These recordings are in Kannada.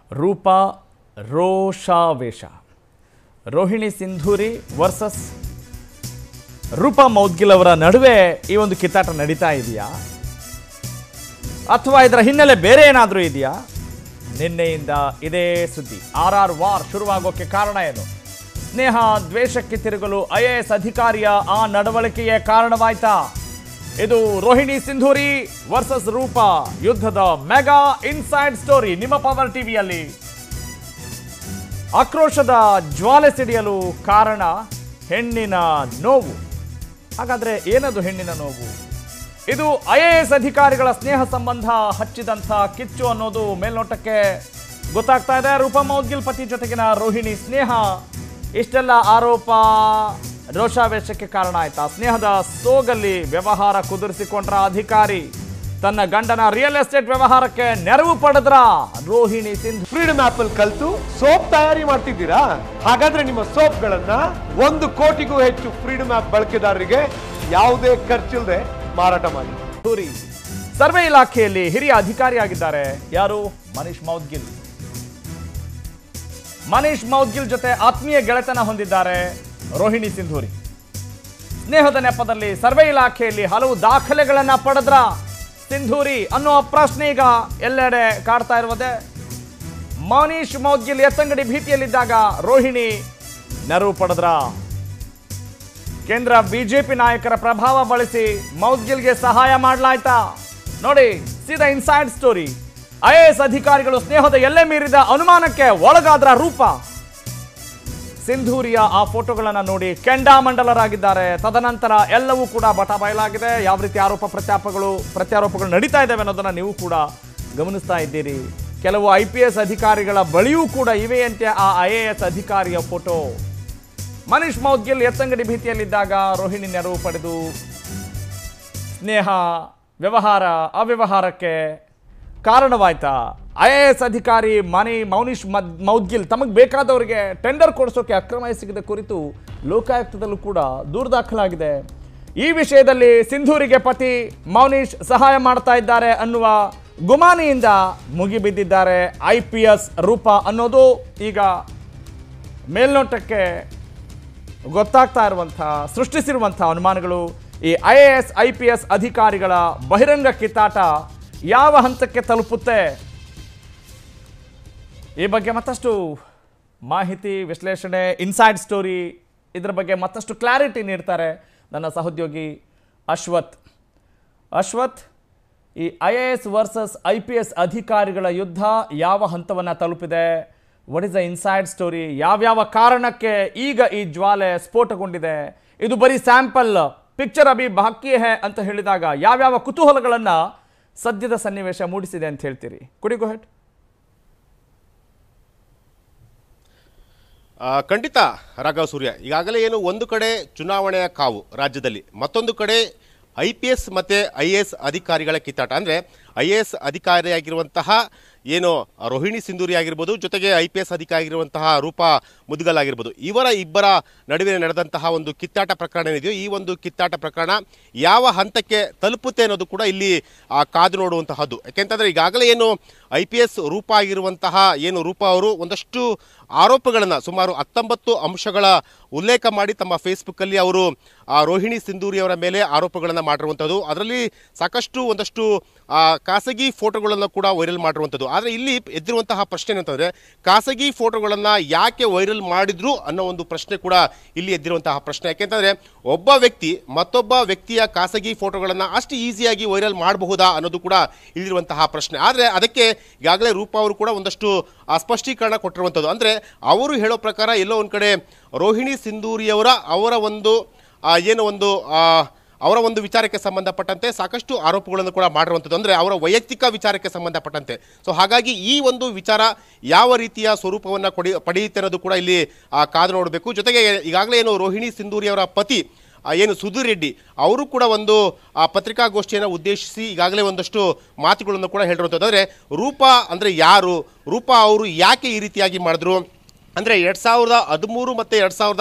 ರೂಪ ರೋಷಾವೇಶ ರೋಹಿಣಿ ಸಿಂಧೂರಿ ವರ್ಸಸ್ ರೂಪಾ ಮೌದ್ಗಿಲ್ ಅವರ ನಡುವೆ ಈ ಒಂದು ಕಿತ್ತಾಟ ನಡೀತಾ ಇದೆಯಾ ಅಥವಾ ಇದರ ಹಿನ್ನೆಲೆ ಬೇರೆ ಏನಾದರೂ ಇದೆಯಾ ನಿನ್ನೆಯಿಂದ ಇದೇ ಸುದ್ದಿ ಆರ್ ಆರ್ ವಾರ್ ಶುರುವಾಗೋಕೆ ಕಾರಣ ಏನು ಸ್ನೇಹ ದ್ವೇಷಕ್ಕೆ ತಿರುಗಲು ಐ ಎ ಎಸ್ ಅಧಿಕಾರಿಯ ಆ ನಡವಳಿಕೆಯೇ ಕಾರಣವಾಯ್ತಾ ಇದು ರೋಹಿಣಿ ಸಿಂಧೂರಿ ವರ್ಸಸ್ ರೂಪಾ ಯುದ್ಧದ ಮೆಗಾ ಇನ್ಸೈಡ್ ಸ್ಟೋರಿ ನಿಮ್ಮ ಪವರ್ ಟಿವಿಯಲ್ಲಿ ಆಕ್ರೋಶದ ಜ್ವಾಲೆ ಸಿಡಿಯಲು ಕಾರಣ ಹೆಣ್ಣಿನ ನೋವು ಹಾಗಾದ್ರೆ ಏನದು ಹೆಣ್ಣಿನ ನೋವು ಇದು ಐ ಎ ಎಸ್ ಅಧಿಕಾರಿಗಳ ಸ್ನೇಹ ಸಂಬಂಧ ಹಚ್ಚಿದಂಥ ಕಿಚ್ಚು ಅನ್ನೋದು ಮೇಲ್ನೋಟಕ್ಕೆ ಗೊತ್ತಾಗ್ತಾ ಇದೆ ರೂಪಾ ಮೌದ್ಗಿಲ್ ಪತಿ ಜೊತೆಗಿನ ರೋಹಿಣಿ ಸ್ನೇಹ ಇಷ್ಟೆಲ್ಲ ಆರೋಪ ರೋಷಾವೇಶಕ್ಕೆ ಕಾರಣ ಆಯ್ತಾ ಸ್ನೇಹದ ಸೋಗಲ್ಲಿ ವ್ಯವಹಾರ ಕುದುರಿಸಿಕೊಂಡ್ರ ಅಧಿಕಾರಿ ತನ್ನ ಗಂಡನ ರಿಯಲ್ ಎಸ್ಟೇಟ್ ವ್ಯವಹಾರಕ್ಕೆ ನೆರವು ಪಡೆದ್ರ ರೋಹಿಣಿ ಸಿಂಧು ಫ್ರೀಡಮ್ ಆಪ್ ಅಲ್ಲಿ ಕಲ್ತು ಸೋಪ್ ತಯಾರಿ ಮಾಡ್ತಿದ್ದೀರಾ ಹಾಗಾದ್ರೆ ನಿಮ್ಮ ಸೋಪ್ ಗಳನ್ನ ಒಂದು ಕೋಟಿಗೂ ಹೆಚ್ಚು ಫ್ರೀಡಮ್ ಆಪ್ ಬಳಕೆದಾರರಿಗೆ ಯಾವುದೇ ಖರ್ಚಿಲ್ಲದೆ ಮಾರಾಟ ಮಾಡಿ ಸೂರಿ ಸರ್ವೆ ಇಲಾಖೆಯಲ್ಲಿ ಹಿರಿಯ ಅಧಿಕಾರಿಯಾಗಿದ್ದಾರೆ ಯಾರು ಮನೀಶ್ ಮೌದ್ಗಿಲ್ ಮನೀಶ್ ಮೌದ್ಗಿಲ್ ಜೊತೆ ಆತ್ಮೀಯ ಗೆಳೆತನ ಹೊಂದಿದ್ದಾರೆ ರೋಹಿಣಿ ಸಿಂಧೂರಿ ಸ್ನೇಹದ ನೆಪದಲ್ಲಿ ಸರ್ವೆ ಇಲಾಖೆಯಲ್ಲಿ ಹಲವು ದಾಖಲೆಗಳನ್ನ ಪಡೆದ್ರ ಸಿಂಧೂರಿ ಅನ್ನೋ ಪ್ರಶ್ನೆ ಈಗ ಎಲ್ಲೆಡೆ ಕಾಡ್ತಾ ಇರುವುದೇ ಮನೀಶ್ ಮೌದ್ಗಿಲ್ ಎತ್ತಂಗಡಿ ಭೀತಿಯಲ್ಲಿದ್ದಾಗ ರೋಹಿಣಿ ನೆರವು ಪಡೆದ್ರ ಕೇಂದ್ರ ಬಿಜೆಪಿ ನಾಯಕರ ಪ್ರಭಾವ ಬಳಸಿ ಮೌದ್ಗಿಲ್ಗೆ ಸಹಾಯ ಮಾಡಲಾಯ್ತಾ ನೋಡಿ ಸೀದಾ ಇನ್ಸೈಡ್ ಸ್ಟೋರಿ ಐ ಎಸ್ ಅಧಿಕಾರಿಗಳು ಸ್ನೇಹದ ಎಲ್ಲೆ ಮೀರಿದ ಅನುಮಾನಕ್ಕೆ ಒಳಗಾದ್ರ ರೂಪ ಸಿಂಧೂರಿಯ ಆ ಫೋಟೋಗಳನ್ನ ನೋಡಿ ಕೆಂಡಾಮಂಡಲರಾಗಿದ್ದಾರೆ ತದನಂತರ ಎಲ್ಲವೂ ಕೂಡ ಬಟ ಬಯಲಾಗಿದೆ ಯಾವ ರೀತಿ ಆರೋಪ ಪ್ರತ್ಯಾಪಗಳು ಪ್ರತ್ಯಾರೋಪಗಳು ನಡೀತಾ ಇದ್ದಾವೆ ಅನ್ನೋದನ್ನ ನೀವು ಕೂಡ ಗಮನಿಸ್ತಾ ಇದ್ದೀರಿ ಕೆಲವು ಐ ಪಿ ಎಸ್ ಅಧಿಕಾರಿಗಳ ಬಳಿಯೂ ಕೂಡ ಇವೆಯಂತೆ ಆ ಐ ಎ ಎಸ್ ಅಧಿಕಾರಿಯ ಫೋಟೋ ಮನೀಶ್ ಮೌದ್ಗಿಲ್ ಎತ್ತಂಗಡಿ ಭೀತಿಯಲ್ಲಿದ್ದಾಗ ರೋಹಿಣಿ ನೆರವು ಪಡೆದು ಸ್ನೇಹ ವ್ಯವಹಾರ ಅವ್ಯವಹಾರಕ್ಕೆ ಕಾರಣವಾಯ್ತಾ ಐ ಎ ಎಸ್ ಅಧಿಕಾರಿ ಮನಿ ಮೌನೀಶ್ ಮದ್ ಮೌದ್ಗಿಲ್ ತಮಗೆ ಬೇಕಾದವರಿಗೆ ಟೆಂಡರ್ ಕೊಡಿಸೋಕೆ ಅಕ್ರಮ ಎಸಗಿದ ಕುರಿತು ಲೋಕಾಯುಕ್ತದಲ್ಲೂ ಕೂಡ ದೂರು ದಾಖಲಾಗಿದೆ ಈ ವಿಷಯದಲ್ಲಿ ಸಿಂಧೂರಿಗೆ ಪತಿ ಮೌನೀಶ್ ಸಹಾಯ ಮಾಡ್ತಾ ಇದ್ದಾರೆ ಅನ್ನುವ ಗುಮಾನಿಯಿಂದ ಮುಗಿಬಿದ್ದಿದ್ದಾರೆ ಐ ಪಿ ಎಸ್ ರೂಪ ಅನ್ನೋದು ಈಗ ಮೇಲ್ನೋಟಕ್ಕೆ ಗೊತ್ತಾಗ್ತಾ ಇರುವಂಥ ಸೃಷ್ಟಿಸಿರುವಂಥ ಅನುಮಾನಗಳು ಈ I A S I P S ಅಧಿಕಾರಿಗಳ ಬಹಿರಂಗ ಕಿತ್ತಾಟ ಯಾವ ಹಂತಕ್ಕೆ ತಲುಪುತ್ತೆ ಈ ಬಗ್ಗೆ ಮತ್ತಷ್ಟು ಮಾಹಿತಿ ವಿಶ್ಲೇಷಣೆ ಇನ್ಸೈಡ್ ಸ್ಟೋರಿ ಇದರ ಬಗ್ಗೆ ಮತ್ತಷ್ಟು ಕ್ಲಾರಿಟಿ ನೀಡ್ತಾರೆ ನನ್ನ ಸಹೋದ್ಯೋಗಿ ಅಶ್ವಥ್ ಅಶ್ವಥ್ ಈ I A S versus I P S ಅಧಿಕಾರಿಗಳ ಯುದ್ಧ ಯಾವ ಹಂತವನ್ನು ತಲುಪಿದೆ what is the inside story ಯಾವ್ಯಾವ ಕಾರಣಕ್ಕೆ ಈಗ ಈ ಜ್ವಾಲೆ ಸ್ಫೋಟಗೊಂಡಿದೆ ಇದು ಬರೀ ಸ್ಯಾಂಪಲ್ ಪಿಕ್ಚರ್ ಅಭಿ ಬಾಕಿ ಹೇ ಅಂತ ಹೇಳಿದಾಗ ಯಾವ್ಯಾವ ಕುತೂಹಲಗಳನ್ನ ಸದ್ಯದ ಸನ್ನಿವೇಶ ಮೂಡಿಸಿದೆ ಅಂತ ಹೇಳ್ತೀರಿ ಕುಡಿ ಗೋ ಹೆಡ್ ಆ, ಖಂಡಿತ ರಾಘವ ಸೂರ್ಯ ಈಗಾಗಲೇ ಏನು ಒಂದು ಕಡೆ ಚುನಾವಣೆಯ ಕಾವು ರಾಜ್ಯದಲ್ಲಿ ಮತ್ತೊಂದು ಕಡೆ ಐ ಪಿ ಎಸ್ ಮತ್ತು ಐ ಎ ಎಸ್ ಅಧಿಕಾರಿಗಳ ಕಿತ್ತಾಟ ಅಂದರೆ ಐ ಎ ಎಸ್ ಅಧಿಕಾರಿಯಾಗಿರುವಂತಹ ಏನು ರೋಹಿಣಿ ಸಿಂಧೂರಿ ಆಗಿರ್ಬೋದು ಜೊತೆಗೆ ಐ ಪಿ ಎಸ್ ಅಧಿಕಾರಿ ಆಗಿರುವಂತಹ ರೂಪಾ ಮುದ್ಗಲ್ ಆಗಿರ್ಬೋದು ಇವರ ಇಬ್ಬರ ನಡುವೆ ನಡೆದಂತಹ ಒಂದು ಕಿತ್ತಾಟ ಪ್ರಕರಣ ಏನಿದೆಯೋ ಈ ಒಂದು ಕಿತ್ತಾಟ ಪ್ರಕರಣ ಯಾವ ಹಂತಕ್ಕೆ ತಲುಪುತ್ತೆ ಅನ್ನೋದು ಕೂಡ ಇಲ್ಲಿ ಆ, ಕಾದು ನೋಡುವಂತಹದ್ದು ಯಾಕೆಂತಂದ್ರೆ ಈಗಾಗಲೇ ಏನು ಐ ಪಿ ಎಸ್ ರೂಪಾ ಆಗಿರುವಂತಹ ಏನು ರೂಪಾ ಅವರು ಒಂದಷ್ಟು ಆರೋಪಗಳನ್ನು ಸುಮಾರು ಹತ್ತೊಂಬತ್ತು ಅಂಶಗಳ ಉಲ್ಲೇಖ ಮಾಡಿ ತಮ್ಮ ಫೇಸ್ಬುಕ್ಕಲ್ಲಿ ಅವರು ಆ, ರೋಹಿಣಿ ಸಿಂಧೂರಿ ಅವರ ಮೇಲೆ ಆರೋಪಗಳನ್ನು ಮಾಡಿರುವಂಥದ್ದು ಅದರಲ್ಲಿ ಸಾಕಷ್ಟು ಒಂದಷ್ಟು ಆ, ಖಾಸಗಿ ಫೋಟೋಗಳನ್ನು ಕೂಡ ವೈರಲ್ ಮಾಡಿರುವಂಥದ್ದು ಆದರೆ ಇಲ್ಲಿ ಎದ್ದಿರುವಂತಹ ಪ್ರಶ್ನೆ ಏನಂತಂದರೆ ಖಾಸಗಿ ಫೋಟೋಗಳನ್ನು ಯಾಕೆ ವೈರಲ್ ಮಾಡಿದ್ರು ಅನ್ನೋ ಒಂದು ಪ್ರಶ್ನೆ ಕೂಡ ಇಲ್ಲಿ ಎದ್ದಿರುವಂತಹ ಪ್ರಶ್ನೆ ಯಾಕೆಂತಂದರೆ ಒಬ್ಬ ವ್ಯಕ್ತಿ ಮತ್ತೊಬ್ಬ ವ್ಯಕ್ತಿಯ ಖಾಸಗಿ ಫೋಟೋಗಳನ್ನು ಅಷ್ಟು ಈಸಿಯಾಗಿ ವೈರಲ್ ಮಾಡಬಹುದಾ ಅನ್ನೋದು ಕೂಡ ಇಲ್ಲಿರುವಂತಹ ಪ್ರಶ್ನೆ ಆದರೆ ಅದಕ್ಕೆ ಈಗಾಗಲೇ ರೂಪಾ ಅವರು ಕೂಡ ಒಂದಷ್ಟು ಆ, ಸ್ಪಷ್ಟೀಕರಣ ಕೊಟ್ಟಿರುವಂಥದ್ದು ಅಂದರೆ ಅವರು ಹೇಳೋ ಪ್ರಕಾರ ಎಲ್ಲೋ ಒಂದು ಕಡೆ ರೋಹಿಣಿ ಸಿಂಧೂರಿಯವರ ಅವರ ಒಂದು ಆ, ಏನು ಒಂದು ಆ, ಅವರ ಒಂದು ವಿಚಾರಕ್ಕೆ ಸಂಬಂಧಪಟ್ಟಂತೆ ಸಾಕಷ್ಟು ಆರೋಪಗಳನ್ನು ಕೂಡ ಮಾಡಿರುವಂಥದ್ದು ಅಂದರೆ ಅವರ ವೈಯಕ್ತಿಕ ವಿಚಾರಕ್ಕೆ ಸಂಬಂಧಪಟ್ಟಂತೆ ಸೊ ಹಾಗಾಗಿ ಈ ಒಂದು ವಿಚಾರ ಯಾವ ರೀತಿಯ ಸ್ವರೂಪವನ್ನು ಕೊಡಿ ಪಡೆಯುತ್ತೆ ಅನ್ನೋದು ಕೂಡ ಇಲ್ಲಿ ಆ, ಕಾದು ನೋಡಬೇಕು ಜೊತೆಗೆ ಈಗಾಗಲೇ ಏನು ರೋಹಿಣಿ ಸಿಂಧೂರಿ ಅವರ ಪತಿ ಆ, ಏನು ಸುಧೀರ್ ರೆಡ್ಡಿ ಅವರು ಕೂಡ ಒಂದು ಆ, ಪತ್ರಿಕಾಗೋಷ್ಠಿಯನ್ನು ಉದ್ದೇಶಿಸಿ ಈಗಾಗಲೇ ಒಂದಷ್ಟು ಮಾತುಗಳನ್ನು ಕೂಡ ಹೇಳಿರುವಂಥದ್ದು ಅಂದರೆ ರೂಪಾ ಅಂದರೆ ಯಾರು ರೂಪಾ ಅವರು ಯಾಕೆ ಈ ರೀತಿಯಾಗಿ ಮಾಡಿದ್ರು ಅಂದರೆ ಎರಡು ಸಾವಿರದ ಹದಿಮೂರು ಮತ್ತು ಎರಡು ಸಾವಿರದ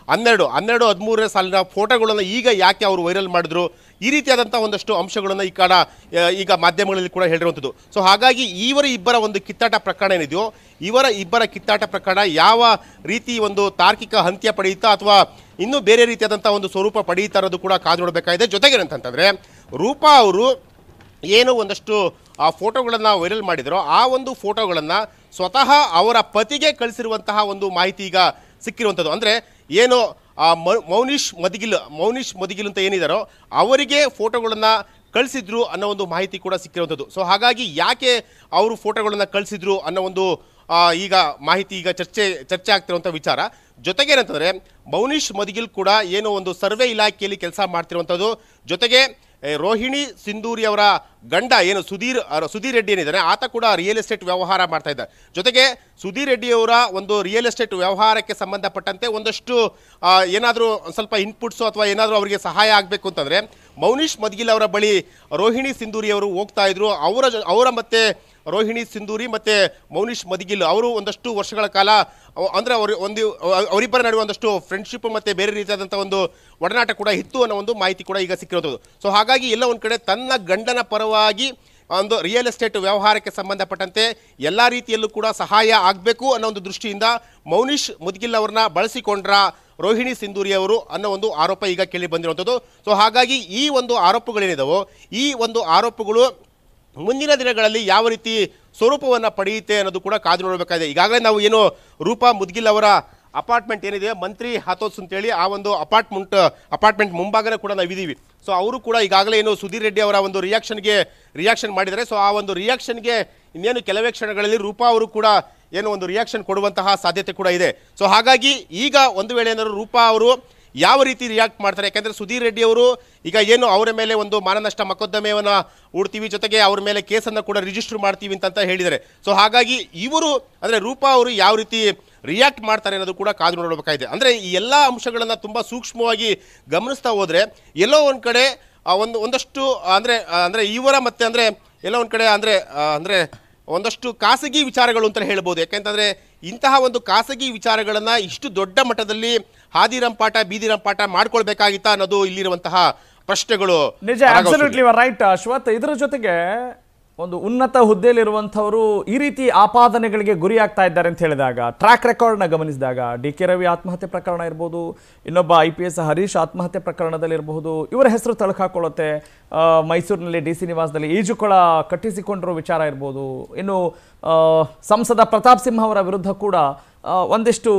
ಹನ್ನೆರಡು ಹನ್ನೆರಡು ಹದಿಮೂರನೇ ಸಾಲಿನ ಫೋಟೋಗಳನ್ನು ಈಗ ಯಾಕೆ ಅವರು ವೈರಲ್ ಮಾಡಿದ್ರು ಈ ರೀತಿಯಾದಂಥ ಒಂದಷ್ಟು ಅಂಶಗಳನ್ನು ಈ ಕಾಡ ಆ, ಈಗ ಮಾಧ್ಯಮಗಳಲ್ಲಿ ಕೂಡ ಹೇಳಿರುವಂಥದ್ದು ಸೊ ಹಾಗಾಗಿ ಇವರ ಇಬ್ಬರ ಒಂದು ಕಿತ್ತಾಟ ಪ್ರಕರಣ ಏನಿದೆಯೋ ಇವರ ಇಬ್ಬರ ಕಿತ್ತಾಟ ಪ್ರಕರಣ ಯಾವ ರೀತಿ ಒಂದು ತಾರ್ಕಿಕ ಅಂತ್ಯ ಪಡೆಯುತ್ತಾ ಅಥವಾ ಇನ್ನೂ ಬೇರೆ ರೀತಿಯಾದಂಥ ಒಂದು ಸ್ವರೂಪ ಪಡೆಯುತ್ತಾ ಇರೋದು ಕೂಡ ಕಾದು ನೋಡಬೇಕಾಗಿದೆ ಜೊತೆಗೆ ಏನಂತಂತಂದ್ರೆ ರೂಪಾ ಅವರು ಏನು ಒಂದಷ್ಟು ಆ ಫೋಟೋಗಳನ್ನು ವೈರಲ್ ಮಾಡಿದರೋ ಆ ಒಂದು ಫೋಟೋಗಳನ್ನು ಸ್ವತಃ ಅವರ ಪತಿಗೆ ಕಳಿಸಿರುವಂತಹ ಒಂದು ಮಾಹಿತಿ ಈಗ ಸಿಕ್ಕಿರುವಂಥದ್ದು ಅಂದರೆ ಏನು ಆ ಮ- ಮೌನಿಶ್ ಮದಿಗಿಲ್ ಮೌನಿಶ್ ಮದಿಗಿಲ್ ಅಂತ ಏನಿದಾರೋ ಅವರಿಗೆ ಫೋಟೋಗಳನ್ನು ಕಳಿಸಿದ್ರು ಅನ್ನೋ ಒಂದು ಮಾಹಿತಿ ಕೂಡ ಸಿಕ್ಕಿರುವಂಥದ್ದು ಸೊ ಹಾಗಾಗಿ ಯಾಕೆ ಅವರು ಫೋಟೋಗಳನ್ನು ಕಳಿಸಿದ್ರು ಅನ್ನೋ ಒಂದು ಆ, ಈಗ ಮಾಹಿತಿ ಈಗ ಚರ್ಚೆ ಚರ್ಚೆ ಆಗ್ತಿರುವಂಥ ವಿಚಾರ ಜೊತೆಗೆ ಏನಂತಂದ್ರೆ ಮೌನಿಶ್ ಮದಿಗಿಲ್ ಕೂಡ ಏನು ಒಂದು ಸರ್ವೆ ಇಲಾಖೆಯಲ್ಲಿ ಕೆಲಸ ಮಾಡ್ತಿರುವಂಥದ್ದು ಜೊತೆಗೆ ಏ, ರೋಹಿಣಿ ಸಿಂಧೂರಿ ಅವರ ಗಂಡ ಏನು ಸುಧೀರ್ ಅರ- ಸುಧೀರ್ ರೆಡ್ಡಿ ಏನಿದ್ದಾನೆ ಆತ ಕೂಡ ರಿಯಲ್ ಎಸ್ಟೇಟ್ ವ್ಯವಹಾರ ಮಾಡ್ತಾ ಇದ್ದ ಜೊತೆಗೆ ಸುಧೀರ್ ರೆಡ್ಡಿ ಅವರ ಒಂದು ರಿಯಲ್ ಎಸ್ಟೇಟ್ ವ್ಯವಹಾರಕ್ಕೆ ಸಂಬಂಧಪಟ್ಟಂತೆ ಒಂದಷ್ಟು ಏನಾದರೂ ಸ್ವಲ್ಪ ಇನ್ಪುಟ್ಸು ಅಥವಾ ಏನಾದರೂ ಅವರಿಗೆ ಸಹಾಯ ಆಗಬೇಕು ಅಂತಂದ್ರೆ ಮೌನಿಶ್ ಮದ್ಗಿಲ್ ಅವರ ಬಳಿ ರೋಹಿಣಿ ಸಿಂಧೂರಿ ಅವರು ಹೋಗ್ತಾ ಇದ್ರು ಅವರ ಜೊ- ಅವರ ಮತ್ತೆ ರೋಹಿಣಿ ಸಿಂಧೂರಿ ಮತ್ತೆ ಮೌನಿಶ್ ಮದಿಗಿಲ್ ಅವರು ಒಂದಷ್ಟು ವರ್ಷಗಳ ಕಾಲ ಅವ- ಅಂದ್ರೆ ಅವರು ಒಂದು ಅವ- ಅವರಿಬ್ಬರ ನಡುವೆ ಒಂದಷ್ಟು ಫ್ರೆಂಡ್ಶಿಪ್ ಮತ್ತೆ ಬೇರೆ ರೀತಿಯಾದಂಥ ಒಂದು ಒಡನಾಟ ಕೂಡ ಇತ್ತು ಅನ್ನೋ ಒಂದು ಮಾಹಿತಿ ಕೂಡ ಈಗ ಸಿಕ್ಕಿರೋದು ಸೊ ಹಾಗಾಗಿ ಎಲ್ಲ ಒಂದು ಕಡೆ ತನ್ನ ಗಂಡನ ಪರವಾಗಿ ಒಂದು ರಿಯಲ್ ಎಸ್ಟೇಟ್ ವ್ಯವಹಾರಕ್ಕೆ ಸಂಬಂಧಪಟ್ಟಂತೆ ಎಲ್ಲ ರೀತಿಯಲ್ಲೂ ಕೂಡ ಸಹಾಯ ಆಗಬೇಕು ಅನ್ನೋ ಒಂದು ದೃಷ್ಟಿಯಿಂದ ಮೌನಿಶ್ ಮುದ್ಗಿಲ್ ಅವ್ರನ್ನ ಬಳಸಿಕೊಂಡ್ರ ರೋಹಿಣಿ ಸಿಂಧೂರಿ ಅವರು ಅನ್ನೋ ಒಂದು ಆರೋಪ ಈಗ ಕೇಳಿ ಬಂದಿರುವಂಥದ್ದು ಸೊ ಹಾಗಾಗಿ ಈ ಒಂದು ಆರೋಪಗಳೇನಿದಾವೋ ಈ ಒಂದು ಆರೋಪಗಳು ಮುಂದಿನ ದಿನಗಳಲ್ಲಿ ಯಾವ ರೀತಿ ಸ್ವರೂಪವನ್ನು ಪಡೆಯುತ್ತೆ ಅನ್ನೋದು ಕೂಡ ಕಾದು ನೋಡಬೇಕಾಗಿದೆ ಈಗಾಗಲೇ ನಾವು ಏನು ರೂಪಾ ಮುದ್ಗಿಲ್ ಅವರ ಅಪಾರ್ಟ್ಮೆಂಟ್ ಏನಿದೆ ಮಂತ್ರಿ ಹಾತೋಸ್ ಅಂತೇಳಿ ಆ ಒಂದು ಅಪಾರ್ಟ್ಮೆಂಟ್ ಅಪಾರ್ಟ್ಮೆಂಟ್ ಮುಂಭಾಗನೇ ಕೂಡ ನಾವು ಇದ್ದೀವಿ ಸೊ ಅವರು ಕೂಡ ಈಗಾಗಲೇ ಏನು ಸುಧೀರ್ ರೆಡ್ಡಿ ಅವರ ಒಂದು ರಿಯಾಕ್ಷನ್ಗೆ ರಿಯಾಕ್ಷನ್ ಮಾಡಿದ್ದಾರೆ ಸೊ ಆ ಒಂದು ರಿಯಾಕ್ಷನ್ಗೆ ಇನ್ನೇನು ಕೆಲವೇ ಕ್ಷಣಗಳಲ್ಲಿ ರೂಪಾ ಅವರು ಕೂಡ ಏನು ಒಂದು ರಿಯಾಕ್ಷನ್ ಕೊಡುವಂತಹ ಸಾಧ್ಯತೆ ಕೂಡ ಇದೆ ಸೊ ಹಾಗಾಗಿ ಈಗ ಒಂದು ವೇಳೆ ಏನಾದ್ರು ರೂಪಾ ಅವರು ಯಾವ ರೀತಿ ರಿಯಾಕ್ಟ್ ಮಾಡ್ತಾರೆ ಯಾಕಂದ್ರೆ ಸುಧೀರ್ ರೆಡ್ಡಿ ಅವರು ಈಗ ಏನು ಅವರ ಮೇಲೆ ಒಂದು ಮಾನನಷ್ಟ ಮೊಕದ್ದಮೆಯನ್ನ ಹೂಡ್ತೀವಿ ಜೊತೆಗೆ ಅವ್ರ ಮೇಲೆ ಕೇಸನ್ನು ಕೂಡ ರಿಜಿಸ್ಟರ್ ಮಾಡ್ತೀವಿ ಅಂತ ಹೇಳಿದ್ದಾರೆ ಸೊ ಹಾಗಾಗಿ ಇವರು ಅಂದ್ರೆ ರೂಪಾ ಅವರು ಯಾವ ರೀತಿ ರಿಯಾಕ್ಟ್ ಮಾಡ್ತಾರೆ ಅನ್ನೋದು ಕೂಡ ಕಾದು ನೋಡಬೇಕಾಗಿದೆ ಅಂದ್ರೆ ಈ ಎಲ್ಲ ಅಂಶಗಳನ್ನ ತುಂಬಾ ಸೂಕ್ಷ್ಮವಾಗಿ ಗಮನಿಸ್ತಾ ಹೋದ್ರೆ ಎಲ್ಲೋ ಒಂದ್ ಕಡೆ ಆ, ಒಂದು ಒಂದಷ್ಟು ಅಂದ್ರೆ ಆ, ಅಂದ್ರೆ ಇವರ ಮತ್ತೆ ಅಂದ್ರೆ ಎಲ್ಲೋ ಒಂದ್ ಕಡೆ ಅಂದ್ರೆ ಆ, ಅಂದ್ರೆ ಒಂದಷ್ಟು ಖಾಸಗಿ ವಿಚಾರಗಳು ಅಂತ ಹೇಳ್ಬೋದು ಯಾಕೆಂತಂದ್ರೆ ಇಂತಹ ಒಂದು ಖಾಸಗಿ ವಿಚಾರಗಳನ್ನ ಇಷ್ಟು ದೊಡ್ಡ ಮಟ್ಟದಲ್ಲಿ ಹಾದಿರಂಪಾಟ ಬೀದಿರಂಪಾಟ ಮಾಡ್ಕೊಳ್ಬೇಕಾಗಿತ್ತಾ ಅನ್ನೋದು ಇಲ್ಲಿರುವಂತಹ ಪ್ರಶ್ನೆಗಳು ನಿಜ ರಾಘವ್ ಅಬ್ಸಲ್ಯೂಟ್ಲಿ ರೈಟ್ ಅಶ್ವಥ್ ಇದರ ಜೊತೆಗೆ ಒಂದು ಉನ್ನತ ಹುದ್ದೆಯಲ್ಲಿರುವಂಥವರು ಈ ರೀತಿ ಆಪಾದನೆಗಳಿಗೆ ಗುರಿ ಆಗ್ತಾ ಇದ್ದಾರೆ ಅಂತ ಹೇಳಿದಾಗ ಟ್ರ್ಯಾಕ್ ರೆಕಾರ್ಡ್ನ ಗಮನಿಸಿದಾಗ ಡಿ ಕೆ ರವಿ ಆತ್ಮಹತ್ಯೆ ಪ್ರಕರಣ ಇರ್ಬೋದು ಇನ್ನೊಬ್ಬ ಐ ಪಿ ಎಸ್ ಹರೀಶ್ ಆತ್ಮಹತ್ಯೆ ಪ್ರಕರಣದಲ್ಲಿ ಇರಬಹುದು ಇವರ ಹೆಸರು ತಳಕಾಕೊಳ್ಳುತ್ತೆ ಆ, ಮೈಸೂರಿನಲ್ಲಿ ಡಿ ಸಿ ನಿವಾಸದಲ್ಲಿ ಈಜುಕೊಳ ಕಟ್ಟಿಸಿಕೊಂಡಿರೋ ವಿಚಾರ ಇರ್ಬೋದು ಇನ್ನು ಆ, ಸಂಸದ ಪ್ರತಾಪ್ ಸಿಂಹ ಅವರ ವಿರುದ್ಧ ಕೂಡ ಆ, ಒಂದಿಷ್ಟು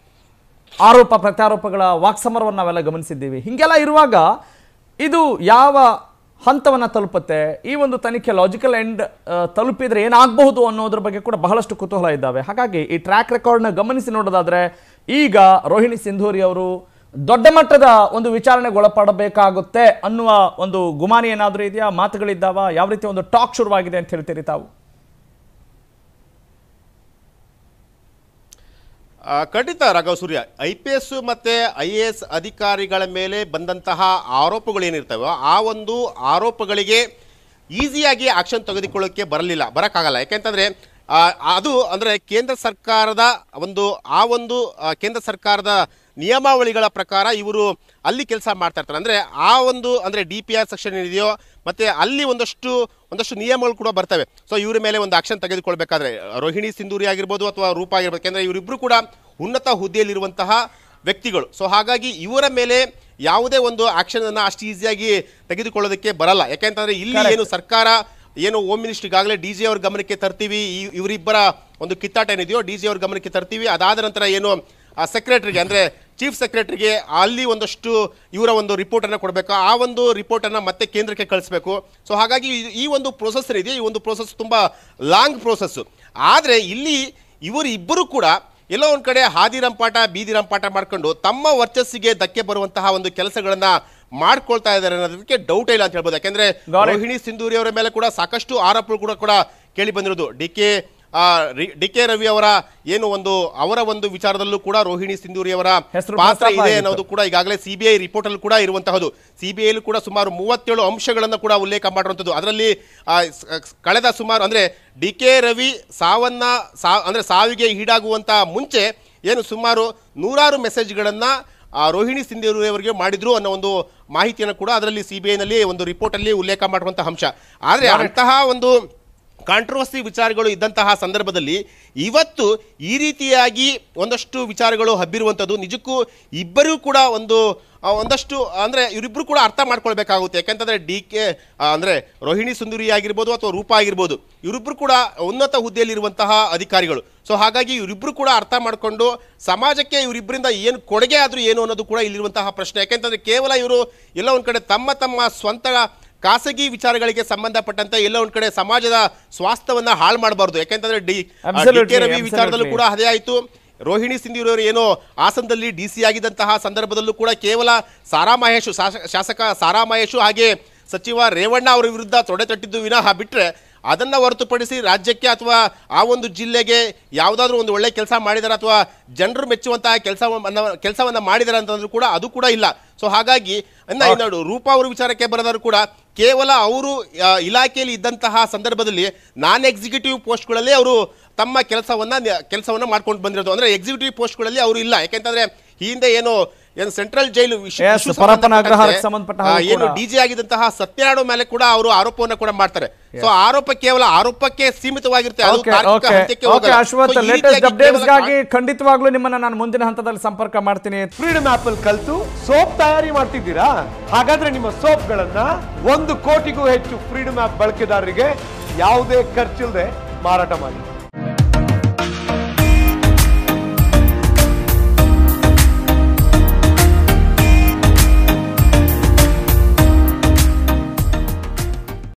ಆರೋಪ ಪ್ರತ್ಯಾರೋಪಗಳ ವಾಕ್ಸಮರವನ್ನು ನಾವೆಲ್ಲ ಗಮನಿಸಿದ್ದೀವಿ ಹೀಗೆಲ್ಲ ಇರುವಾಗ ಇದು ಯಾವ ಹಂತವನ್ನು ತಲುಪುತ್ತೆ ಈ ಒಂದು ತನಿಖೆ ಲಾಜಿಕಲ್ ಎಂಡ್ ತಲುಪಿದ್ರೆ ಏನಾಗಬಹುದು ಅನ್ನೋದ್ರ ಬಗ್ಗೆ ಕೂಡ ಬಹಳಷ್ಟು ಕುತೂಹಲ ಇದ್ದಾವೆ ಹಾಗಾಗಿ ಈ ಟ್ರ್ಯಾಕ್ ರೆಕಾರ್ಡ್ನ ಗಮನಿಸಿ ನೋಡೋದಾದ್ರೆ ಈಗ ರೋಹಿಣಿ ಸಿಂಧೂರಿ ಅವರು ದೊಡ್ಡ ಮಟ್ಟದ ಒಂದು ವಿಚಾರಣೆಗೆ ಒಳಪಡಬೇಕಾಗುತ್ತೆ ಅನ್ನುವ ಒಂದು ಗುಮಾನಿ ಏನಾದರೂ ಇದೆಯಾ ಮಾತುಗಳಿದ್ದಾವ ಯಾವ ರೀತಿ ಒಂದು ಟಾಕ್ ಶುರುವಾಗಿದೆ ಅಂತ ಹೇಳ್ತೀರಿ ತಾವು ಆ, ಖಂಡಿತ Raghav Surya I P S ಮತ್ತೆ ಐ ಎ ಎಸ್ ಅಧಿಕಾರಿಗಳ ಮೇಲೆ ಬಂದಂತಹ ಆರೋಪಗಳೇನಿರ್ತವೋ ಆ ಒಂದು ಆರೋಪಗಳಿಗೆ ಈಸಿಯಾಗಿ ಆಕ್ಷನ್ ತೆಗೆದುಕೊಳ್ಳೋಕೆ ಬರಲಿಲ್ಲ ಬರೋಕ್ಕಾಗಲ್ಲ ಯಾಕೆಂತಂದ್ರೆ ಆ, ಅದು ಅಂದ್ರೆ ಕೇಂದ್ರ ಸರ್ಕಾರದ ಒಂದು ಆ ಒಂದು ಆ, ಕೇಂದ್ರ ಸರ್ಕಾರದ ನಿಯಮಾವಳಿಗಳ ಪ್ರಕಾರ ಇವರು ಅಲ್ಲಿ ಕೆಲಸ ಮಾಡ್ತಾ ಇರ್ತಾರೆ ಅಂದ್ರೆ ಆ ಒಂದು ಅಂದ್ರೆ ಡಿ ಪಿ ಆರ್ ಸೆಕ್ಷನ್ ಏನಿದೆಯೋ ಮತ್ತೆ ಅಲ್ಲಿ ಒಂದಷ್ಟು ಒಂದಷ್ಟು ನಿಯಮಗಳು ಕೂಡ ಬರ್ತವೆ ಸೊ ಇವರ ಮೇಲೆ ಒಂದು ಆಕ್ಷನ್ ತೆಗೆದುಕೊಳ್ಬೇಕಾದ್ರೆ ರೋಹಿಣಿ ಸಿಂಧೂರಿ ಆಗಿರ್ಬೋದು ಅಥವಾ ರೂಪ ಆಗಿರ್ಬೋದು ಯಾಕಂದ್ರೆ ಇವರಿಬ್ರು ಕೂಡ ಉನ್ನತ ಹುದ್ದೆಯಲ್ಲಿರುವಂತಹ ವ್ಯಕ್ತಿಗಳು ಸೊ ಹಾಗಾಗಿ ಇವರ ಮೇಲೆ ಯಾವುದೇ ಒಂದು ಆಕ್ಷನ್ ಅನ್ನ ಅಷ್ಟು ಈಸಿಯಾಗಿ ತೆಗೆದುಕೊಳ್ಳೋದಕ್ಕೆ ಬರಲ್ಲ ಯಾಕೆಂತಂದ್ರೆ ಇಲ್ಲಿ ಏನು ಸರ್ಕಾರ ಏನು ಹೋಮ್ ಮಿನಿಸ್ಟರ್ ಈಗಾಗಲೇ ಡಿ ಜಿ ಅವ್ರ ಗಮನಕ್ಕೆ ತರ್ತೀವಿ ಈ- ಇವರಿಬ್ಬರ ಒಂದು ಕಿತ್ತಾಟ ಏನಿದೆಯೋ ಡಿ ಜಿ ಅವ್ರ ಗಮನಕ್ಕೆ ತರ್ತೀವಿ ಅದಾದ ನಂತರ ಏನು ಆ ಸೆಕ್ರೆಟರಿಗೆ ಅಂದ್ರೆ ಚೀಫ್ ಸೆಕ್ರೆಟರಿಗೆ ಅಲ್ಲಿ ಒಂದಷ್ಟು ಇವರ ಒಂದು ರಿಪೋರ್ಟ್ ಅನ್ನ ಕೊಡಬೇಕು ಆ ಒಂದು ರಿಪೋರ್ಟ್ ಅನ್ನ ಮತ್ತೆ ಕೇಂದ್ರಕ್ಕೆ ಕಳಿಸ್ಬೇಕು ಸೊ ಹಾಗಾಗಿ ಈ- ಈ ಒಂದು ಪ್ರೋಸೆಸ್ ಏನಿದೆ ಈ ಒಂದು ಪ್ರೋಸೆಸ್ ತುಂಬಾ ಲಾಂಗ್ ಪ್ರೋಸೆಸ್ ಆದ್ರೆ ಇಲ್ಲಿ ಇವರು ಇಬ್ಬರು ಕೂಡ ಎಲ್ಲೋ ಒಂದ್ ಕಡೆ ಹಾದಿ ರಂಪಾಟ ಬೀದಿ ರಂಪಾಟ ಮಾಡ್ಕೊಂಡು ತಮ್ಮ ವರ್ಚಸ್ಸಿಗೆ ಧಕ್ಕೆ ಬರುವಂತಹ ಒಂದು ಕೆಲಸಗಳನ್ನ ಮಾಡ್ಕೊಳ್ತಾ ಇದ್ದಾರೆ ಅನ್ನೋದಕ್ಕೆ ಡೌಟ್ ಇಲ್ಲ ಅಂತ ಹೇಳ್ಬೋದು ಯಾಕಂದ್ರೆ Got it. ರೋಹಿಣಿ ಸಿಂಧೂರಿ ಅವರ ಮೇಲೆ ಕೂಡ ಸಾಕಷ್ಟು ಆರೋಪಗಳು ಕೂಡ ಕೂಡ ಕೇಳಿ ಬಂದಿರೋದು D K D K Ravi ಅವರ ಏನು ಒಂದು ಅವರ ಒಂದು ವಿಚಾರದಲ್ಲೂ ಕೂಡ ರೋಹಿಣಿ ಸಿಂಧೂರಿ ಅವರ ಹೆಸರು ಪಾತ್ರ ಪ್ರಸ್ತಾಪ ಇದೆ ಆಗಿತ್ತು. ಅನ್ನೋದು ಕೂಡ ಈಗಾಗಲೇ ಸಿಬಿಐ ರಿಪೋರ್ಟ್ ಅಲ್ಲಿ ಕೂಡ ಇರುವಂತಹದ್ದು ಸಿಬಿಐ ಕೂಡ ಸುಮಾರು ಮೂವತ್ತೇಳು ಅಂಶಗಳನ್ನು ಕೂಡ ಉಲ್ಲೇಖ ಮಾಡಿರುವಂತದ್ದು ಅದರಲ್ಲಿ ಆ, ಸ- ಕಳೆದ ಸುಮಾರು ಅಂದ್ರೆ ಡಿ ಕೆ ರವಿ ಸಾವನ್ನ ಸಾ ಅಂದ್ರೆ ಸಾವಿಗೆ ಈಡಾಗುವಂತ ಮುಂಚೆ ಏನು ಸುಮಾರು ನೂರಾರು ಮೆಸೇಜ್ಗಳನ್ನ ಆ, ರೋಹಿಣಿ ಸಿಂಧೂರಿ ಅವರಿಗೆ ಮಾಡಿದ್ರು ಅನ್ನೋ ಒಂದು ಮಾಹಿತಿಯನ್ನು ಕೂಡ ಅದರಲ್ಲಿ ಸಿ ಬಿ ಐನಲ್ಲಿ ಒಂದು ರಿಪೋರ್ಟಲ್ಲಿ ಉಲ್ಲೇಖ ಮಾಡುವಂತಹ ಅಂಶ ಆದರೆ ಅಂತಹ ಒಂದು ಕಾಂಟ್ರವರ್ಸಿ ವಿಚಾರಗಳು ಇದ್ದಂತಹ ಸಂದರ್ಭದಲ್ಲಿ ಇವತ್ತು ಈ ರೀತಿಯಾಗಿ ಒಂದಷ್ಟು ವಿಚಾರಗಳು ಹಬ್ಬಿರುವಂಥದ್ದು ನಿಜಕ್ಕೂ ಇಬ್ಬರೂ ಕೂಡ ಒಂದು ಆ, ಒಂದಷ್ಟು ಅಂದರೆ ಇವರಿಬ್ಬರು ಕೂಡ ಅರ್ಥ ಮಾಡ್ಕೊಳ್ಬೇಕಾಗುತ್ತೆ ಯಾಕಂತಂದ್ರೆ ಡಿ ಕೆ ಅಂದರೆ ರೋಹಿಣಿ ಸುಂದರಿ ಆಗಿರ್ಬೋದು ಅಥವಾ ರೂಪಾ ಆಗಿರ್ಬೋದು ಇವರಿಬ್ಬರು ಕೂಡ ಉನ್ನತ ಹುದ್ದೆಯಲ್ಲಿರುವಂತಹ ಅಧಿಕಾರಿಗಳು ಸೊ ಹಾಗಾಗಿ ಇವರಿಬ್ಬರು ಕೂಡ ಅರ್ಥ ಮಾಡಿಕೊಂಡು ಸಮಾಜಕ್ಕೆ ಇವರಿಬ್ಬರಿಂದ ಏನು ಕೊಡುಗೆ ಆದರೂ ಏನು ಅನ್ನೋದು ಕೂಡ ಇಲ್ಲಿರುವಂತಹ ಪ್ರಶ್ನೆ ಯಾಕೆಂತಂದ್ರೆ ಕೇವಲ ಇವರು ಎಲ್ಲ ಒಂದು ಕಡೆ ತಮ್ಮ ತಮ್ಮ ಸ್ವಂತ ಖಾಸಗಿ ವಿಚಾರಗಳಿಗೆ ಸಂಬಂಧಪಟ್ಟಂತೆ ಎಲ್ಲ ಒಂದ್ ಕಡೆ ಸಮಾಜದ ಸ್ವಾಸ್ಥ್ಯವನ್ನ ಹಾಳು ಮಾಡಬಾರ್ದು ಯಾಕೆಂತಂದ್ರೆ D Absolutely, D K Ravi absolutely. ವಿಚಾರದಲ್ಲೂ ಕೂಡ ಅದೇ ಆಯಿತು ರೋಹಿಣಿ ಸಿಂಧೂರವರು ಏನೋ ಹಾಸನದಲ್ಲಿ ಡಿ ಸಿ ಆಗಿದ್ದಂತಹ ಸಂದರ್ಭದಲ್ಲೂ ಕೂಡ ಕೇವಲ ಸಾರಾ ಮಹೇಶು ಶಾಸ- ಶಾಸಕ ಸಾರಾ ಮಹೇಶು ಹಾಗೆ ಸಚಿವ ರೇವಣ್ಣ ಅವರ ವಿರುದ್ಧ ತೊಡೆ ತಟ್ಟಿದ್ದು ವಿನಃ ಬಿಟ್ರೆ ಅದನ್ನ ಹೊರತುಪಡಿಸಿ ರಾಜ್ಯಕ್ಕೆ ಅಥವಾ ಆ ಒಂದು ಜಿಲ್ಲೆಗೆ ಯಾವುದಾದ್ರೂ ಒಂದು ಒಳ್ಳೆ ಕೆಲಸ ಮಾಡಿದಾರೆ ಅಥವಾ ಜನರು ಮೆಚ್ಚುವಂತಹ ಕೆಲಸ ಕೆಲಸವನ್ನ ಮಾಡಿದಾರೆ ಅಂತಂದ್ರೂ ಕೂಡ ಅದು ಕೂಡ ಇಲ್ಲ ಸೊ ಹಾಗಾಗಿ ಇನ್ನ ಇನ್ನು ರೂಪಾ ಅವರ ವಿಚಾರಕ್ಕೆ ಬರೋದಾದ್ರು ಕೂಡ ಕೇವಲ ಅವರು ಆ, ಇಲಾಖೆಯಲ್ಲಿ ಇದ್ದಂತಹ ಸಂದರ್ಭದಲ್ಲಿ ನಾನ್ ಎಕ್ಸಿಕ್ಯೂಟಿವ್ ಪೋಸ್ಟ್ಗಳಲ್ಲಿ ಅವರು ತಮ್ಮ ಕೆಲಸವನ್ನ ಕೆಲಸವನ್ನ ಮಾಡ್ಕೊಂಡು ಬಂದಿರೋದು ಅಂದ್ರೆ ಎಕ್ಸಿಕ್ಯೂಟಿವ್ ಪೋಸ್ಟ್ಗಳಲ್ಲಿ ಅವರು ಇಲ್ಲ ಯಾಕೆಂತಂದ್ರೆ ಈ ಹಿಂದೆ ಏನು ಏನು ಸೆಂಟ್ರಲ್ ಜೈಲು ವಿಷ- Yes, ಇಶ್ಯೂ ಪರಪ್ಪನ ಸಂಬಂಧಪಟ್ಟಂತೆ, ಅಗ್ರಹಾರಕ್ಕೆ ಸಂಬಂಧಪಟ್ಟ ಆ, ಹಾಗೆ ಏನು ಕೂಡ. ಡಿಜೆ ಆಗಿದ್ದಂತಹ ಸತ್ಯನಾರಾಯಣ ಮೇಲೆ ಕೂಡ ಅವರು ಆರೋಪವನ್ನ ಕೂಡ ಮಾಡ್ತಾರೆ ಸೊ ಆರೋಪ ಕೇವಲ ಆರೋಪಕ್ಕೆ ಸೀಮಿತವಾಗಿರುತ್ತೆ ಅದು ಓಕೆ ತಾರ್ಕಿಕ ಓಕೆ ಹಂತಕ್ಕೆ ಓಕೆ ಹೋಗಲ್ಲ. ಅಶ್ವಥ್ So, ಈ ಲೇಟೆಸ್ಟ್ ರೀತಿಯಾಗಿ ಅಪ್ಡೇಟ್ಸ್ಗಾಗಿ ಕೇವಲ ಖಂಡಿತವಾಗ್ಲೂ ನಿಮ್ಮನ್ನ ನಾನು ಮುಂದಿನ ಹಂತದಲ್ಲಿ ಸಂಪರ್ಕ ಮಾಡ್ತೀನಿ ಫ್ರೀಡಮ್ ಆಪ್ ಅಲ್ಲಿ ಕಲ್ತು ಸೋಪ್ ತಯಾರಿ ಮಾಡ್ತಿದ್ದೀರಾ ಹಾಗಾದ್ರೆ ನಿಮ್ಮ ಸೋಪ್ಗಳನ್ನ ಒಂದು ಕೋಟಿಗೂ ಹೆಚ್ಚು ಫ್ರೀಡಮ್ ಆಪ್ ಬಳಕೆದಾರರಿಗೆ ಯಾವುದೇ ಖರ್ಚಿಲ್ಲದೆ ಮಾರಾಟ ಮಾಡಿ